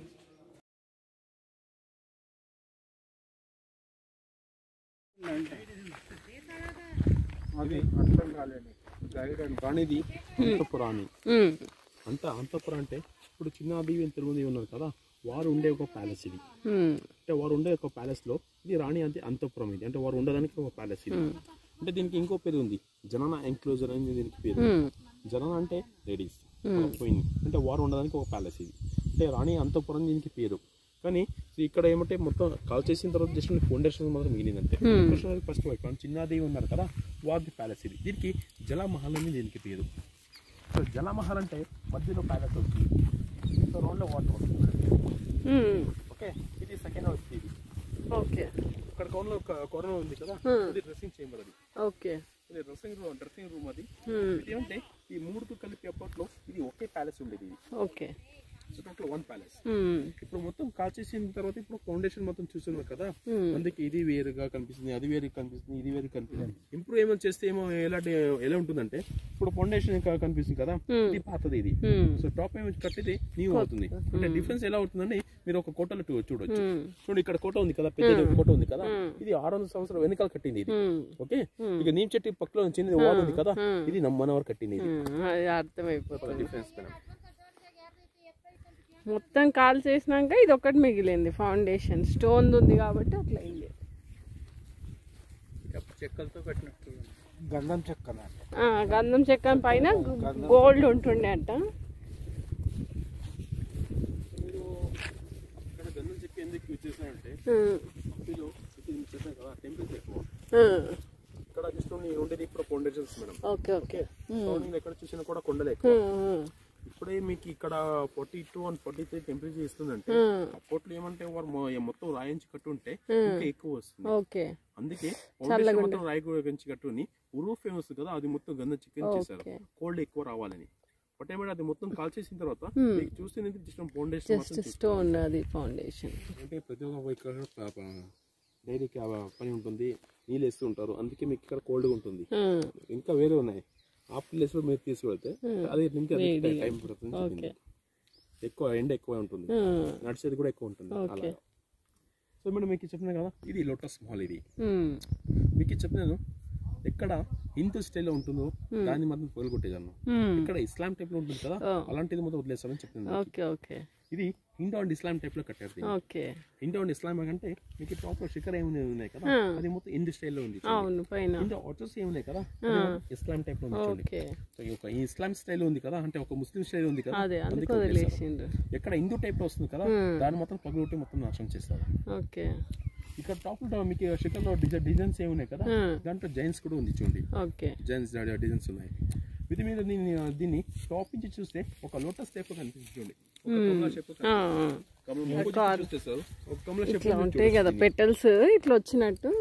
అది అర్థం కాలేదు రాణిది అంతపురాణి మ్మ్. అంత అంతపురం అంటే ఇప్పుడు చిన్న దేవి అని తెలుగు ఉన్నారు కదా వారు ఉండే ఒక ప్యాలెస్ ఇది మ్మ్. అంటే వారు ఉండే ఒక ప్యాలెస్ లో ఇది రాణి అంటే అంతపురం ఇది అంటే వారు ఉండడానికి ఒక ప్యాలెస్ ఇది అంటే దీనికి ఇంకో పేరు ఉంది జనన ఎంక్లోజర్ అని దీనికి పేరు మ్మ్. జనన అంటే లేడీస్ పోయింది అంటే వారు ఉండడానికి ఒక ప్యాలెస్ ఇది అంటే రాణి అంతపురం దీనికి పేరు కానీ సో ఇక్కడ ఏమంటే మొత్తం కాల్ చేసిన తర్వాత జస్ట్ ఫౌండేషన్ మాత్రం మిగిలింది అంతే ఫస్ట్ వైపు కానీ చిన్నాదేవి ఉన్నారు కదా వారిది ప్యాలెస్ ఇది దీనికి జలమహల్ అని దీనికి పేరు సో జలమహల్ అంటే మధ్యలో ప్యాలెస్ వస్తుంది సో రోడ్లో వాటర్ వస్తుంది మ్మ్. ఓకే ఇది సెకండ్ హౌస్ ఇది ఓకే ఇక్కడ కార్నర్ కార్నర్ ఉంది కదా ఇది డ్రెస్సింగ్ చేంబర్ అది ఓకే ఇది డ్రెస్సింగ్ రూమ్ డ్రెస్సింగ్ రూమ్ అది మ్మ్. ఇది అంటే ఈ మూడుకు కలిపి అప్పట్లో ఇది ఒకే ప్యాలెస్ ఉండేది ఇది okay so total one palace మ్మ్. ఇప్పుడు మొత్తం కాల్ చేసిన తర్వాత ఇప్పుడు ఫౌండేషన్ మొత్తం చూస్తున్నారు కదా Hmm. అందుకే ఇది వేరుగా కనిపిస్తుంది అది వేరు కనిపిస్తుంది ఇది వేరు కనిపిస్తుంది ఇంప్రూవ్ ఏమో చేస్తే ఏమో ఎలాంటి ఎలా ఉంటుందంటే ఇప్పుడు ఫౌండేషన్ ఇంకా కనిపిస్తుంది కదా ఇది పాతది ఇది Hmm. సో టాప్ ఏమో కట్టితే న్యూ అవుతుంది అంటే డిఫరెన్స్ ఎలా అవుతుందండి మీరు ఒక కోటలో చూ- చూడొచ్చు చూడండి ఇక్కడ కోట ఉంది కదా పెద్ద కోట ఉంది కదా ఇది ఆరు వందల సంవత్సరం వెనకాల కట్టింది ఇది మ్మ్. ఓకే ఇక నీమ్ చెట్టు పక్కలో చిన్నది వాల్ ఉంది కదా ఇది నమ్మనవర్ కట్టింది ఇది మ్మ్. అది అర్థమైపోతుంది డిఫరెన్స్ మేడం మొత్తం కాల్ చేసినాక ఇది ఒకటి మిగిలింది ఫౌండేషన్ స్టోన్ ఉంది కాబట్టి అట్లా అయింది చెక్కలతో కట్టినట్టు గంధం చెక్క ఆ, గంధం చెక్క పైన గోల్డ్ ఉంటుండే అంట ఇక్కడ గంధం చెప్పి ఎందుకు యూజ్ చేశారంటే మ్మ్. వీళ్ళు ఇప్పుడు మీకు చెప్పాను కదా టెంపుల్స్ ఎక్కువ మ్మ్. ఇక్కడ జస్ట్ ఉండేది ఇప్పుడు foundations madam okay okay surrounding ఎక్కడ చూసినా కూడా కొండలే ఎక్కువ మ్మ్. ఇప్పుడే మీకు ఇక్కడ forty two and forty three temperature ఇస్తుందంటే మ్మ్. అప్పట్లో ఏమంటే వారు మొ- మొత్తం రాయించి కట్టుంటే ఇంకా ఎక్కువ వస్తుంది ఓకే అందుకే ఫౌండేషన్ మొత్తం రాయి గురించి కట్టుని ఉరువు ఫేమస్ కదా అది మొత్తం గంధ చికెన్ చేశారు Okay. కోల్డ్ ఎక్కువ రావాలని బట్ ఏమంటే అది మొత్తం కాల్ చేసిన తర్వాత మీకు చూస్తే జస్ట్ ఫౌండేషన్ జస్ట్ మాత్రం స్టోన్ అది ఫౌండేషన్ అంటే ప్రతి ఒక్క ఇక్కడ డైరీకి పని ఉంటుంది నీళ్ళు వేస్తూ ఉంటారు అందుకే మీకు ఇక్కడ కోల్డ్గా ఉంటుంది ఉమ్, ఇంకా వేరే ఉన్నాయి ఆ ప్లేస్ లో మీరు తీసుకువెళ్తే అది నింపి అది టైం పడుతుంది చెప్పింది. ఎక్కువ ఎండ ఎక్కువ ఉంటుంది ఉమ్, నడిచేది కూడా ఎక్కువ ఉంటుంది అలా సో మేడం మీకు చెప్పిన కదా ఇది లోటస్ మాల్ ఇది ఉమ్, మీకు చెప్పినాను ఎక్కడ హిందూ స్టైల్లో ఉంటుందో దాన్ని మాత్రం పొగలగొట్టేదాన్ని ఉమ్. ఇక్కడ ఇస్లాం టైప్ లో ఉంటుంది కదా అలాంటిది మొత్తం వదిలేస్తామని చెప్పింది ఓకే ఓకే ఇది హిందూ అండ్ ఇస్లాం టైప్ లో కట్టారు దీన్ని. ఓకే హిందూ అండ్ ఇస్లాం అంటే మీకు టాప్ లో శిఖర్ ఏమి ఉన్నాయి కదా అది మొత్తం హిందూ స్టైల్లో ఉంది అవును పైన హిందూ వచ్చేసి ఏమున్నాయి కదా అది మొత్తం ఇస్లాం టైప్ లో ఉంది చూడండి ఓకే సో ఈ ఒక ఈ ఇస్లాం స్టైల్ ఉంది కదా అంటే ఒక ముస్లిం స్టైల్ ఉంది కదా అదే అందుకు అందుకే వదిలేశారు. వదిలేసిండ్రు ఎక్కడ హిందూ టైప్ లో వస్తుంది కదా దాన్ని మొత్తం పగలగొట్టి మొత్తం నాశనం చేస్తారు ఓకే ఇక్కడ టాప్ లో మీకు శిఖర్ లో డిజైన్ డిజైన్స్ ఏమున్నాయి కదా దాంట్లో జైన్స్ కూడా ఉంది చూడండి ఓకే జైన్స్ డిజైన్స్ ఉన్నాయి వీటి మీద దీన్ని దీన్ని టాప్ నుంచి చూస్తే ఒక లోటస్ టైప్ కనిపిస్తుంది చూడండి ఒక కమలా shape ఆ, ఆ. కమలం opposite చూస్తే సార్ ఒక కమల షేప్ ఇట్లా ఉంటాయి కదా పెటల్స్ ఇట్లా వచ్చినట్టు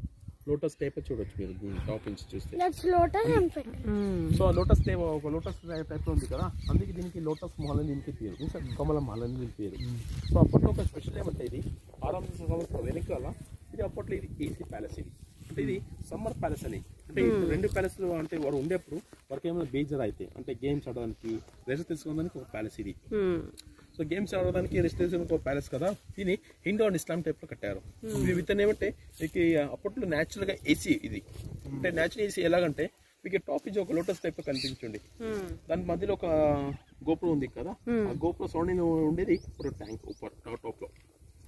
లోటస్ టైప్ చూడొచ్చు మీరు దీన్ని టాప్ నుంచి చూస్తే let's lotus and pet um, so ఆ లోటస్ టైప్ ఒక లోటస్ టైప్ లో ఉంది కదా అందుకే దీనికి లోటస్ మాల్ అని దీనికి పేరు మీన్స్ కమల మాల్ అని దీనికి పేరు సో అప్పట్లో ఒక స్పెషల్ ఏమంటే ఇది ఆరామ్ సంవత్సరం వెనకాల ఇది అప్పట్లో ఇది ఏసీ ప్యాలెస్ ఇది అంటే ఇది సమ్మర్ ప్యాలెస్ అని అంటే ఇప్పుడు రెండు ప్యాలెస్లు అంటే వారు ఉండేప్పుడు వారికి ఏమైనా బేజర్ అయితే అంటే గేమ్స్ ఆడడానికి రెస్ట్ తీసుకోవడానికి ఒక ప్యాలెస్ ఇది ఉమ్, సో గేమ్స్ ఆడడానికి రెస్ట్ తీసుకోవడానికి ఒక ప్యాలెస్ కదా దీన్ని హిందూ అండ్ ఇస్లాం టైప్ లో కట్టారు ఇది విత్ ఏమంటే మీకు అప్పట్లో న్యాచురల్ గా ఏసీ ఇది అంటే న్యాచురల్ ఏసీ ఎలాగంటే మీకు టాప్ ఇది ఒక లోటస్ టైప్ లో కనిపించండి ఉమ్, దాని మధ్యలో ఒక గోపురం ఉంది కదా ఆ గోపురం సౌండింగ్ ఉండేది ఒక ట్యాంక్ ఉపర్ టాప్ లో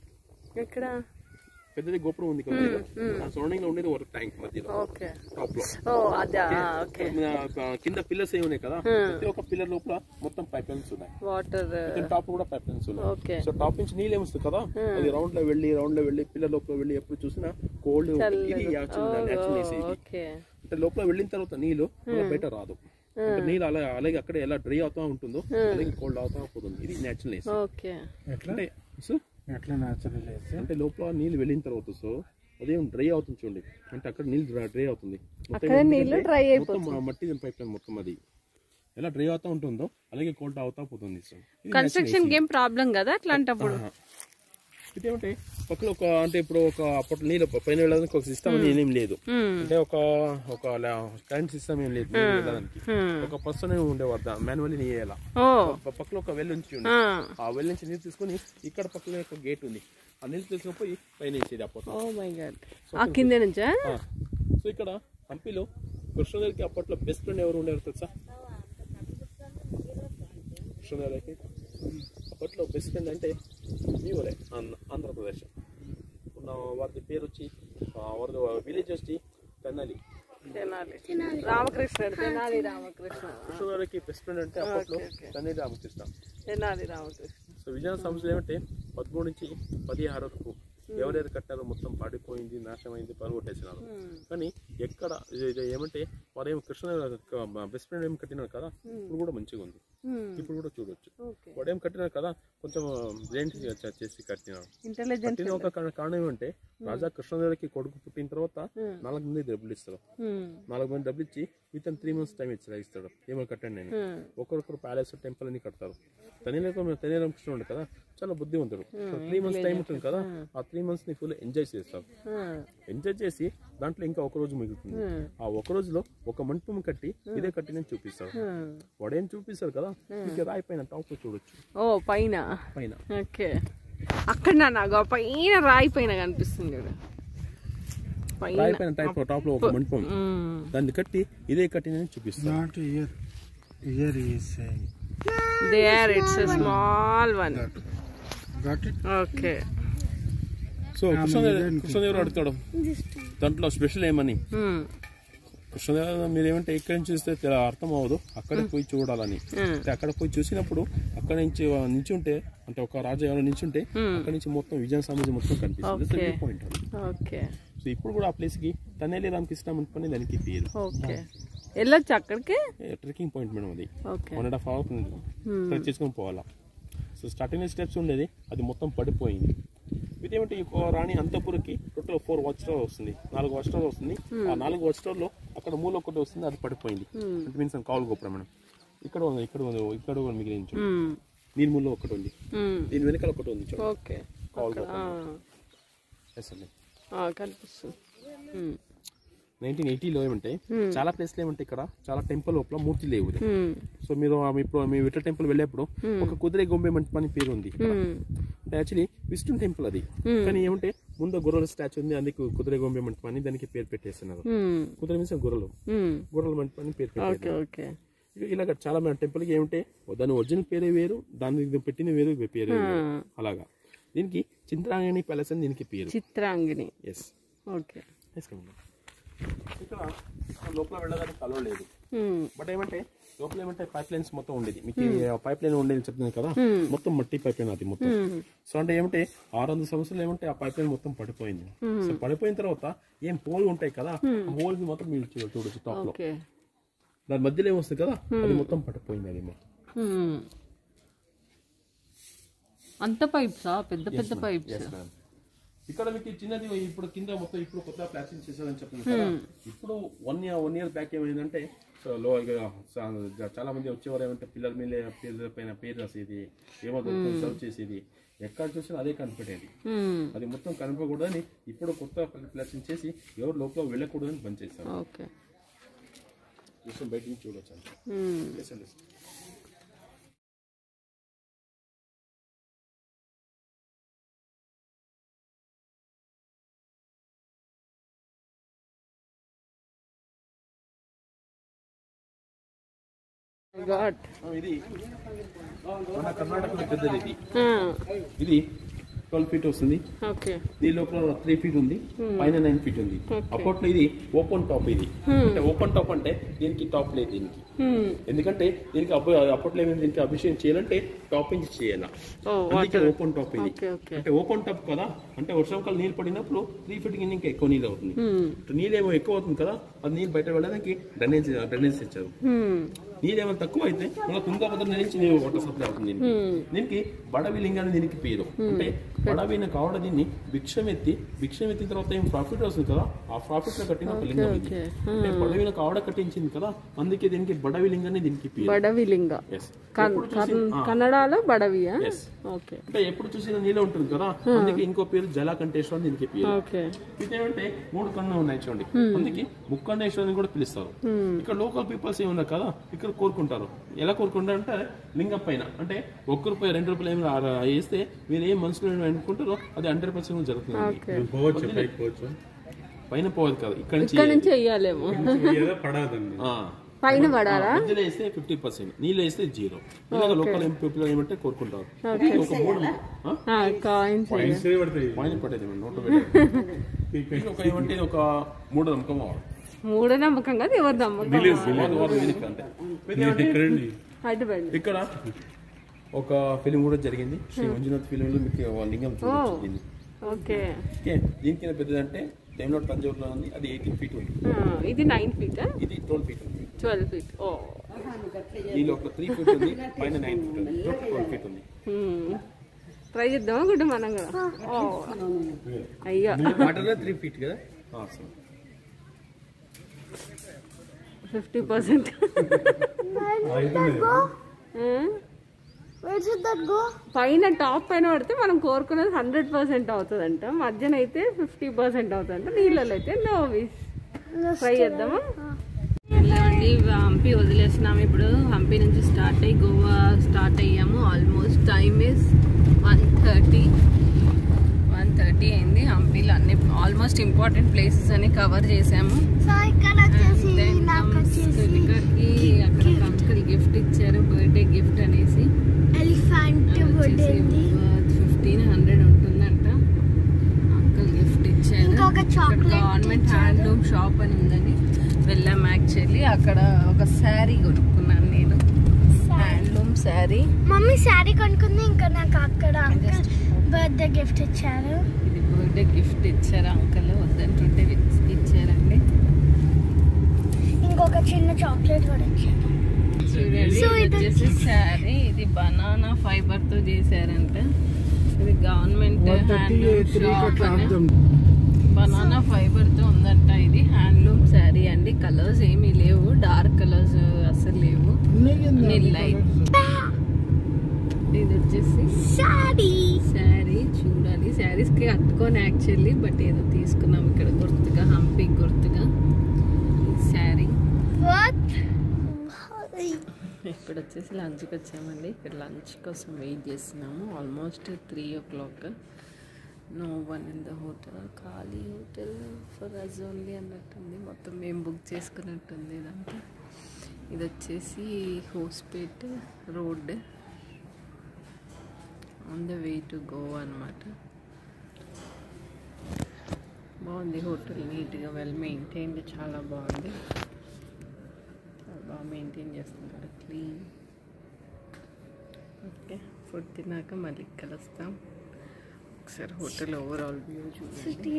ఎక్కడ పెద్దది గోపురం ఉంది కదా ఆ సౌండింగ్ లో ఉండేది ఒక ట్యాంక్ మధ్యలో ఓకే టాప్ లో ఓ అదా ఓకే ఆ, కింద పిల్లర్స్ ఏమి ఉన్నాయి కదా ప్రతి ఒక్క పిల్లర్ లోపల మొత్తం పైప్ లైన్స్ ఉన్నాయి వాటర్ టాప్ కూడా పైప్ లైన్స్ ఉన్నాయి ఓకే సో టాప్ నుంచి నీళ్ళు ఏమొస్తుంది కదా అది రౌండ్ లో వెళ్ళి రౌండ్ లో వెళ్ళి పిల్లర్ లోపల వెళ్ళి ఎప్పుడు చూసినా కోల్డ్ ఇది న్యాచురల్ ఏసీ ఇది ఓకే అంటే లోపల వెళ్ళిన తర్వాత నీళ్ళు మళ్ళీ బయట రాదు అంటే నీళ్ళు అలా అలాగే అక్కడ ఎలా డ్రై అవుతా ఉంటుందో అలాగే కోల్డ్ అవుతా పోతుంది ఇది న్యాచురల్ ఏసీ ఓకే అంటే సో ఎట్లా న్యాచురల్ అయితే అంటే లోపల నీళ్ళు వెళ్ళిన తర్వాత సో అదేం డ్రై అవుతుంది చూడండి అంటే అక్కడ నీళ్ళు డ్రై అవుతుంది మొత్తం అక్కడ నీళ్ళు ఎందుకంటే dry మొత్తం ఆ మట్టి పైప్ లైన్ మొత్తం అది ఎలా డ్రై అవుతా ఉంటుందో అలాగే కోల్డ్ అవుతా పోతుంది సో ఇది కన్స్ట్రక్షన్ గేమ్ ప్రాబ్లం కదా అట్లాంటప్పుడు ఆహా. ఇదేమంటే పక్కన ఒక అంటే ఇప్పుడు ఒక అప్పట్లో నీళ్ళు పైన వెళ్ళడానికి ఒక సిస్టమ్ అని ఏం లేదు ఉమ్, అంటే ఒక ఒక కరెంట్ సిస్టమ్ ఏం లేదు నీళ్ళు వెళ్ళడానికి ఒక పర్సన్ ఉండేవారు మాన్యువల్లీ నీ వేయాల ఓ ప- పక్కన ఒక వెల్ ఉంచి ఉంది ఆ, ఆ వెల్ నుంచి నీళ్ళు తీసుకొని ఇక్కడ పక్కన ఒక గేట్ ఉంది ఆ నీళ్ళు తీసుకుని పోయి పైన వేసేది అప్పట్లో ఓ మై గాడ్ ఆ కింద నుంచా ఆ. సో ఇక్కడ హంపిలో కృష్ణగారికి అప్పట్లో బెస్ట్ ఫ్రెండ్ ఎవరు ఉండేవారు తెలుసా కృష్ణగారికి అప్పట్లో బెస్ట్ ఫ్రెండ్ అంటే మీ ఊరే ఆంధ్ర- ఆంధ్రప్రదేశ్ ఉన్న వారి పేరు వచ్చి ఆ, వారి విలేజ్ వచ్చి తెనాలి తెనాలి రామకృష్ణ తెనాలి రామకృష్ణ కృష్ణగారికి బెస్ట్ ఫ్రెండ్ అంటే అప్పట్లో తెనాలి రామకృష్ణ తెనాలి రామకృష్ణ సో విజయనగరం సంస్థలు ఏమంటే పదమూడు నుంచి పదిహారు వరకు ఎవరెవరు కట్టారో మొత్తం పడిపోయింది నాశనమైంది పని కొట్టేసినారు కానీ ఎక్కడ ఇది- ఇది ఏమంటే వారేమో కృష్ణ బెస్ట్ ఫ్రెండ్ ఏం కట్టినారు కదా ఇప్పుడు కూడా మంచిగా ఉంది ఇప్పుడు కూడా చూడొచ్చు ఓకే వాడు ఏం కట్టినారు కదా కొంచెం బ్రెయిన్ చేసి కట్టినారు ఇంటెలిజెంట్ కట్టిన ఒక కారణ- కారణం ఏమంటే రాజా కృష్ణదేవుడికి కొడుకు పుట్టిన తర్వాత నాలుగు మంది డబ్బులు ఇస్తారు నాలుగు మంది డబ్బులు ఇచ్చి with in three months time ఇచ్చి ఇస్తాడు ఏమో కట్టండి నేను ఒకరొకరు ప్యాలెస్ టెంపుల్ అని కడతారు తనేలకు తనేలం కృష్ణ ఉండే కదా చాలా బుద్ధివంతుడు త్రీ మంత్స్ టైం ఉంటుంది కదా ఆ త్రీ మంత్స్ ని ఫుల్ ఎంజాయ్ చేస్తావు ఎంజాయ్ చేసి దాంట్లో ఇంకా ఒక రోజు మిగులుతుంది ఆ ఒక రోజులో ఒక మంటపం కట్టి ఇదే కట్టి నేను చూపిస్తాడు వాడేం చూపిస్తాడు కదా మీకు రాయి పైన టాప్ లో చూడొచ్చు ఓ పైన పైన ఓకే అక్కడ నా నాకు ఆ పైన రాయి పైన కనిపిస్తుంది చూడు పైన రాయి పైన టైప్ టాప్ లో ఒక మంటపం మ్మ్. దాన్ని కట్టి ఇదే కట్టి నేను చూపిస్తాను not year year is saying there it's a small one got it okay so Krishnadeva కృష్ణదేవుడు అడుగుతాడు దాంట్లో స్పెషల్ ఏమని Hmm. కృష్ణదేవ మీరేమంటే ఎక్కడి నుంచి చూస్తే తెల- అర్థం అవ్వదు అక్కడికి పోయి చూడాలని అంటే అక్కడ పోయి చూసినప్పుడు అక్కడ నుంచి నించుంటే అంటే ఒక రాజు ఎవరైనా నించుంటే అక్కడ నుంచి మొత్తం విజయ సామ్రాజ్యం మొత్తం కనిపిస్తుంది పాయింట్ okay సో ఇప్పుడు కూడా ఆ ప్లేస్ కి తనేలి రామకృష్ణ అనుకుని దానికి పేరు okay వెళ్ళొచ్చు అక్కడికి ట్రెక్కింగ్ పాయింట్ మేడం అది okay one and half hour trek చేసుకొని పోవాలా సో స్టార్టింగ్ స్టెప్స్ ఉండేది అది మొత్తం పడిపోయింది ఇదేమిటి ఈ రాణి అంతపురకి టోటల్ ఫోర్ వాచ్ టవర్ వస్తుంది నాలుగు వాచ్ టవర్ వస్తుంది ఆ నాలుగు వాచ్ టవర్ లో అక్కడ మూల ఒకటి వస్తుంది అది పడిపోయింది అంటే మీన్స్ కావులు గోపురం మేడం ఇక్కడ ఉంది ఇక్కడ ఉంది ఇక్కడ కూడా మిగిలించు నీర్మూల్లో ఒకటి ఉంది దీని వెనకాల ఒకటి ఉంది చూడండి ఓకే కావులు గోపురం ఎస్ అండి కనిపిస్తుంది Hmm. నైన్టీన్ ఎయిటీలో ఏమంటాయి చాలా ప్లేస్లు ఏమంటాయి ఇక్కడ చాలా టెంపుల్ లోపల మూర్తి లేవు హ్మ్. సో మీరు ఆ ఇప్పుడు మీ విఠల టెంపుల్ వెళ్ళేప్పుడు ఒక కుదిరే గొంబె మంటపం అని పేరు ఉంది హ్మ్. అంటే యాక్చువల్లీ విష్ణు టెంపుల్ అది కానీ ఏమంటే ముందు గొర్రెల స్టాచ్యూ ఉంది అందుకు కుదిరే గొంబె మంటపం అని దానికి పేరు పెట్టేస్తున్నారు హ్మ్. కుదిరే మీన్స్ గొర్రెలు హ్మ్. గొర్రెల మంటపం అని పేరు ఓకే పెట్టారు ఓకే ఇలాగ చాలా మన టెంపుల్కి ఏమంటే దాని ఒరిజినల్ పేరే వేరు దాని పెట్టిన వేరు ఈ పేరు వేరు. అలాగా దీనికి చింత్రాంగణి ప్యాలెస్ అని దీనికి పేరు చిత్రాంగిని ఎస్ ఓకే ఇక్కడ లోపల వెళ్ళడానికి అలో లేదు హ్మ్. బట్ ఏమంటే లోపల ఏమంటే పైప్ లైన్స్ మొత్తం ఉండేది మీకు పైప్ లైన్ ఉండేది చెప్తున్నాను కదా మొత్తం మట్టి పైప్ లైన్ అది మొత్తం సో అంటే ఏమంటే ఆరు వందల సంవత్సరాలు ఏమంటే ఆ పైప్ లైన్ మొత్తం పడిపోయింది సో పడిపోయిన తర్వాత ఏం హోల్ ఉంటాయి కదా ఆ హోల్ మొత్తం మీరు చూ- చూడొచ్చు టాప్ లో ఓకే దాని మధ్యలో ఏమొస్తుంది కదా అది మొత్తం పడిపోయింది అది మొత్తం హ్మ్. అంత పైప్సా పెద్ద పెద్ద పైప్స్ Yes, ma'am. ఇక్కడ మీకు చిన్నది ఇప్పుడు కింద మొత్తం ఇప్పుడు కొత్త ప్లాస్టింగ్ చేశారని చెప్తున్నాను కదా ఇప్పుడు one year one year back ఏమైందంటే సో లో ఇక చా- చాలా మంది వచ్చేవారు ఏమంటే పిల్లల మీద పిల్లల పైన పేరు రాసేది ఏమో సర్వ్ చేసేది ఎక్కడ చూసినా అదే కనిపెట్టేది హ్మ్. అది మొత్తం కనిపించకూడదని ఇప్పుడు కొత్త ప్లాస్టింగ్ చేసి ఎవరు లోపల వెళ్ళకూడదని బంద్ చేస్తారు ఓకే చూసిన బయట నుంచి చూడొచ్చు అంతే. హ్మ్. Yes, yes. గాడ్ ఇది మన కర్ణాటకలో పెద్దది ఇది ఇది ట్వెల్వ్ ఫీట్ వస్తుంది ఓకే దీని లోపల త్రీ ఫీట్ ఉంది పైన నైన్ ఫీట్ ఉంది అప్పట్లో ఇది ఓపెన్ టాప్ ఇది అంటే ఓపెన్ టాప్ అంటే దీనికి టాప్ లేదు దీనికి ఎందుకంటే దీనికి అబ్బ- అప్పట్లో ఏమైంది దీనికి అభిషేకం చేయాలంటే టాపింగ్ చేయాలి ఓ అందుకే ఓపెన్ టాప్ ఇది ఓకే ఓకే అంటే ఓపెన్ టాప్ కదా అంటే వర్షాకాలం నీళ్ళు పడినప్పుడు త్రీ ఫీట్ కింద ఇంకా ఎక్కువ నీళ్ళు అవుతుంది నీళ్ళు ఏమో ఎక్కువ అవుతుంది కదా అది నీళ్ళు బయట వెళ్ళడానికి డ్రైనేజ్ డ్రైనేజ్ తెచ్చారు నీళ్ళు ఏమైనా తక్కువ అయితే మళ్ళీ తుంగభద్ర నుంచి నీళ్ళు వాటర్ సప్లై అవుతుంది దీనికి దీనికి బడవి లింగాన్ని దీనికి పేరు అంటే బడవిన కావడ దీన్ని భిక్షం ఎత్తి భిక్షం ఎత్తిన తర్వాత ఏం ప్రాఫిట్ వస్తుంది కదా ఆ ప్రాఫిట్ లో కట్టిన ఒక లింగం ఇది ఓకే. అంటే బడవిన కావడ కట్టించింది కదా అందుకే దీనికి బడవి లింగాన్ని దీనికి పేరు బడవిలింగ ఎస్ కన్- కన్- కన్నడలో బడవియా Yes. ఓకే అంటే ఎప్పుడు చూసిన నీళ్ళు ఉంటుంది కదా అందుకే ఇంకో పేరు జలకంఠేశ్వరం అని దీనికి పేరు ఓకే ఇదేమంటే మూడు కన్ను ఉన్నాయి చూడండి అందుకే ముక్కన్నేశ్వరం అని కూడా పిలుస్తారు ఇక్కడ లోకల్ పీపుల్స్ ఏమన్నా కదా ఇక్కడ కోరుకుంటారు ఎలా కోరుకుంటారు అంటే లింగం పైన అంటే ఒక్క రూపాయి రెండు రూపాయలు ఏమి వేస్తే మీరు ఏం మనసులో అనుకుంటారో అది హండ్రెడ్ పర్సెంట్ జరుగుతుంది ఓకే పోవచ్చు పైకి పోవచ్చు పైన పోదు కదా ఇక్కడ నుంచి ఇక్కడ నుంచి వెయ్యాలేమో ఏదో పడదండి ఆ. పైన పడాలా మధ్యలో వేస్తే ఫిఫ్టీ పర్సెంట్ నీళ్ళు వేస్తే జీరో ఇలాగ లోకల్ పీపుల్ ఏమంటే కోరుకుంటారు ఒక మూడు ఆ? కాయిన్స్ ఇసురే పడతాయి పాయింట్ పట్టేది మేడం, నోట్ పెట్టేది. ఇది ఒక ఏమంటే ఇది ఒక మూడు నమ్మకం వాడు మూఢ నమ్మకం కాదు ఎవరి నమ్మకం వాడు- వాడు వీరికి అంతే. ఇది ఏమంటే ఎక్కడండి హైదరాబాద్ ఇక్కడ ఒక ఫిలిం కూడా జరిగింది శ్రీ మంజునాథ్ ఫిలిం లో మీకు ఆ లింగం చూడొచ్చు దీన్ని. ఓకే ఓకే దీనికైనా పెద్దదంటే టైంలో తంజావూరులో ఉంది అది ఎయిటీన్ ఫీట్ ఉంది ఆ, ఇది నైన్ ఫీట్ ఇది ట్వెల్వ్ ఫీట్ ఉంది ట్వెల్వ్ ఫీట్ ఓ దీనిలో ఒక త్రీ ఫీట్ ఉంది పైన నైన్ ఫీట్ ఉంది ట్వెల్వ్ ఫీట్ ఉంది ట్రై చేద్దామా గుడ్డ మనం కూడా ఓ అయ్యో వాటర్లో త్రీ ఫీట్ కదా ఆ, సరే. Fifty percent Where should that go? పైన టాప్ పైన పడితే మనం కోరుకునేది హండ్రెడ్ పర్సెంట్ అవుతుందంట మధ్యన అయితే ఫిఫ్టీ పర్సెంట్ అవుతుందంట నీళ్ళలో అయితే నో విష్ ట్రై చేద్దామా వెళ్ళామండి హంపి వదిలేసినాము ఇప్పుడు హంపి నుంచి స్టార్ట్ అయ్యి గోవా స్టార్ట్ అయ్యాము almost time is one thirty one thirty అయింది హంపీలో అన్ని ఆల్మోస్ట్ ఇంపార్టెంట్ ప్లేసెస్ అని కవర్ చేసాము సో ఇక్కడ వచ్చేసి నాకు వచ్చేసి కృతికకి అక్కడ అంకుల్ గిఫ్ట్ ఇచ్చారు బర్త్డే గిఫ్ట్ అనేసి ఎలిఫెంట్ బర్త్డేది ఫిఫ్టీన్ హండ్రెడ్ ఉంటుందంట అంకుల్ గిఫ్ట్ ఇచ్చారు ఇంకొక chocolate గవర్నమెంట్ హ్యాండ్లూమ్ షాప్ అని ఉందని వెళ్ళాం యాక్చువల్లీ అక్కడ ఒక శారీ కొనుక్కున్నాను నేను హ్యాండ్లూమ్ శారీ మమ్మీ శారీ కొనుక్కుంది ఇంకా నాకు అక్కడ అంకుల్ బర్త్డే గిఫ్ట్ ఇచ్చారు ఇది బర్త్డే గిఫ్ట్ ఇచ్చారు అంకుల్ వద్దంటుంటే ఇచ్- ఇచ్చారండి ఇంకొక చిన్న చాక్లెట్ కూడా ఇచ్చారు చూడండి So ఇది ఇది వచ్చేసి శారీ ఇది బనానా ఫైబర్ తో చేశారంట ఇది గవర్నమెంట్ హ్యాండ్లూమ్ షాప్ అని బనానా ఫైబర్ తో ఉందంట ఇది హ్యాండ్లూమ్ శారీ అండి కలర్స్ ఏమీ లేవు డార్క్ కలర్స్ అసలు లేవు అన్ని లైట్ ఇది వచ్చేసి శారీ శారీ చూడాలి శారీస్ కి అట్ట కట్టుకోను యాక్చువల్లీ బట్ ఏదో తీసుకున్నాం ఇక్కడ గుర్తుగా హంపి గుర్తుగా ఈ శారీ వాట్ ఇప్పుడు వచ్చేసి లంచ్కి వచ్చామండి ఇక్కడ లంచ్ కోసం వెయిట్ చేస్తున్నాము almost three o'clock no one in the hotel ఖాళీ హోటల్ ఫర్ అజ్ ఓన్లీ అన్నట్టుంది మొత్తం మేము బుక్ చేసుకున్నట్టుంది ఇదంతా ఇది వచ్చేసి Hospet road on the way to Goa అనమాట బాగుంది హోటల్ నీట్గా వెల్ మెయింటైన్డ్ చాలా బాగుంది చాలా బాగా మెయింటైన్ చేస్తున్నారు క్లీన్ ఓకే ఫుడ్ తిన్నాక మళ్ళీ కలుస్తాం ఒకసారి హోటల్ ఓవరాల్ వ్యూ చూడండి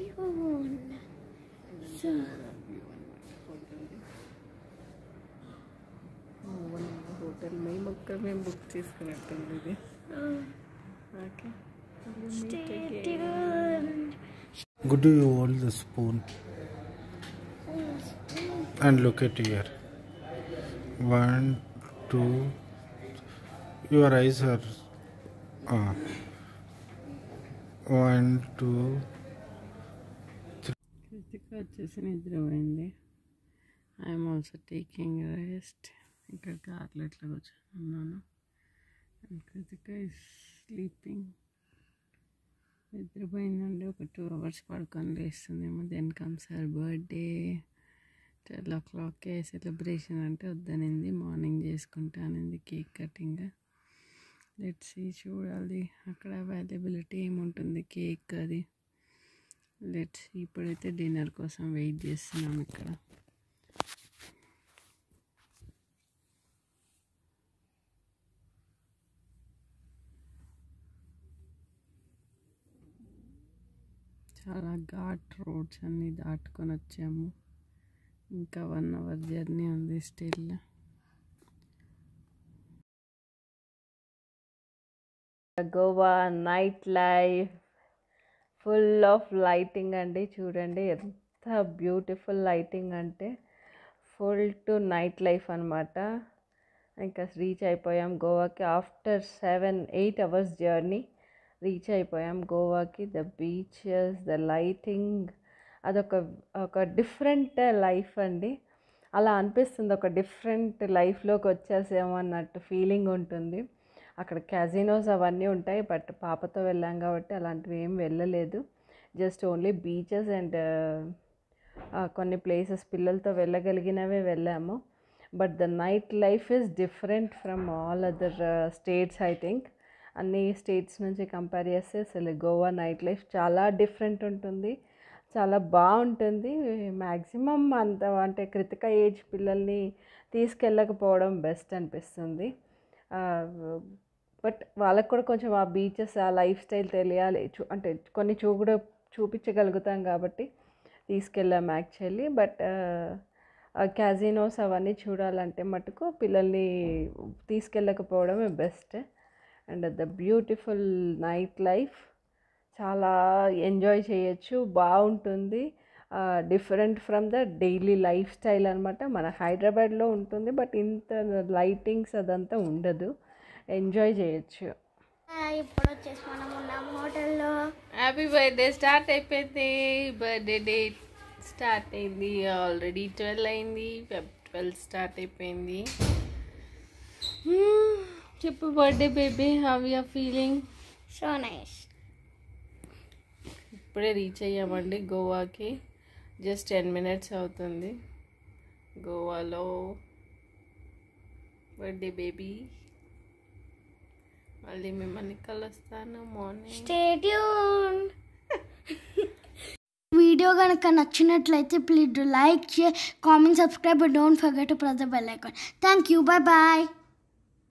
హోటల్ మేము ఒక్క మేము బుక్ చేసుకున్నట్టుంది ఇది okay Good do you hold the spoon and look at here. One, two. Your eyes are. Uh, one, two. Kritika వచ్చేసి నిద్రపోయింది ఐఎమ్ ఆల్సో టేకింగ్ రెస్ట్ ఇక్కడ కార్లో ఇట్లా కూర్చొని ఉన్నాను అండ్ కృతిక ఇస్ స్లీపింగ్ నిద్రపోయిందండి ఒక టూ అవర్స్ పడుకొని లేస్తుందేమో then comes her birthday twelve ఓ క్లాక్కే సెలబ్రేషన్ అంటే వద్దనింది మార్నింగ్ చేసుకుంటానింది కేక్ కటింగ్ లెట్స్ చూడాలి అక్కడ అవైలబిలిటీ ఏముంటుంది కేక్ అది లెట్స్ ఇప్పుడైతే డిన్నర్ కోసం వెయిట్ చేస్తున్నాం ఇక్కడ చాలా ఘాట్ రోడ్స్ అన్నీ దాటుకొని వచ్చాము ఇంకా వన్ అవర్ జర్నీ ఉంది still Goa night life full of lighting అండి చూడండి ఎంత బ్యూటిఫుల్ లైటింగ్ అంటే ఫుల్ టు నైట్ లైఫ్ అనమాట ఇంకా రీచ్ అయిపోయాం గోవాకి after seven eight hours journey reach అయిపోయాం గోవాకి ద బీచెస్ ద లైటింగ్ అదొక ఒక డిఫరెంట్ లైఫ్ అండి అలా అనిపిస్తుంది ఒక డిఫరెంట్ లైఫ్లోకి వచ్చేసాము అన్నట్టు ఫీలింగ్ ఉంటుంది అక్కడ క్యాజినోస్ అవన్నీ ఉంటాయి బట్ పాపతో వెళ్ళాం కాబట్టి అలాంటివి ఏం వెళ్ళలేదు జస్ట్ ఓన్లీ బీచెస్ అండ్ కొన్ని ప్లేసెస్ పిల్లలతో వెళ్ళగలిగినవే వెళ్ళాము but the night life is different from all other states I think అన్ని స్టేట్స్ నుంచి కంపేర్ చేస్తే అసలు గోవా నైట్ లైఫ్ చాలా డిఫరెంట్ ఉంటుంది చాలా బాగుంటుంది మ్యాక్సిమం అంత అంటే కృతిక ఏజ్ పిల్లల్ని తీసుకెళ్ళకపోవడం బెస్ట్ అనిపిస్తుంది బట్ వాళ్ళకు కూడా కొంచెం ఆ బీచెస్ ఆ లైఫ్ స్టైల్ తెలియాలి చూ- అంటే కొన్ని చూ కూడా చూపించగలుగుతాం కాబట్టి తీసుకెళ్ళాం యాక్చువల్లీ బట్ క్యాజినోస్ అవన్నీ చూడాలంటే మటుకు పిల్లల్ని తీసుకెళ్ళకపోవడమే best and the beautiful night life చాలా ఎంజాయ్ చేయొచ్చు బాగుంటుంది different from the daily life style అనమాట మన హైదరాబాద్లో ఉంటుంది బట్ ఇంత లైటింగ్స్ అదంతా ఉండదు ఎంజాయ్ చేయొచ్చు ఇప్పుడు వచ్చేసి మనం ఉన్నాం హోటల్లో హ్యాపీ బర్త్డే స్టార్ట్ అయిపోయింది బర్త్డే డేట్ స్టార్ట్ అయింది ఆల్రెడీ ట్వెల్వ్ అయింది ట్వెల్వ్ స్టార్ట్ అయిపోయింది Hmm, చెప్పు birthday baby how you feeling so nice ఇప్పుడే రీచ్ అయ్యామండి గోవాకి జస్ట్ టెన్ మినిట్స్ అవుతుంది గోవాలో బర్త్డే బేబీ మళ్ళీ మిమ్మల్ని కలుస్తాను మార్నింగ్ స్టేట్యూన్ వీడియో కనుక నచ్చినట్లయితే please like share comment subscribe don't forget to press the bell icon thank you bye bye